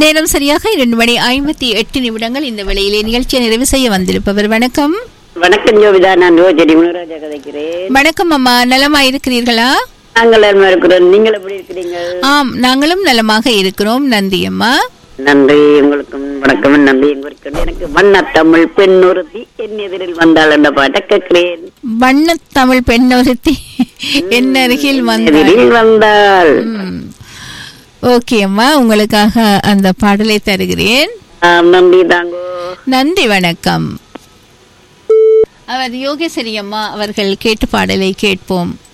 நேரம் சரியாக இரண்டு மணி ஐம்பத்தி எட்டு நிமிடங்கள் இந்த வேளையிலே நிகழ்ச்சியை நிறைவு செய்ய வந்திருப்பவர் வணக்கம் வணக்கம் ஜோபிதா நான் ரோஜடி முனுராஜா கதைக்கிறேன் வணக்கம் அம்மா நலமா இருக்கிறீர்களா நாங்கள் எல்லாம் இருக்கிறோம் நீங்கள் எப்படி இருக்கிறீங்க ஆம் நாங்களும் நலமாக இருக்கிறோம் நன்றி அம்மா நன்றி உங்களுக்கும் வணக்கம் நன்றி உங்களுக்கு எனக்கு வண்ண தமிழ் பெண் ஒருத்தி என் எதிரில் வந்தாள் என்ற பாட்டை கேட்கிறேன் வண்ணத் தமிழ் பெண் ஒருத்தி என் அருகில் வந்தாள் எதிரில் வந்தாள் ம். ஓகே அம்மா உங்களுக்காக அந்த பாடலை தருகிறேன் ஆ, நன்றி தாங்கோ நன்றி வணக்கம் அவர் யோகேஸ்வரி அம்மா அவர்கள் கேட்டு பாடலை கேட்போம்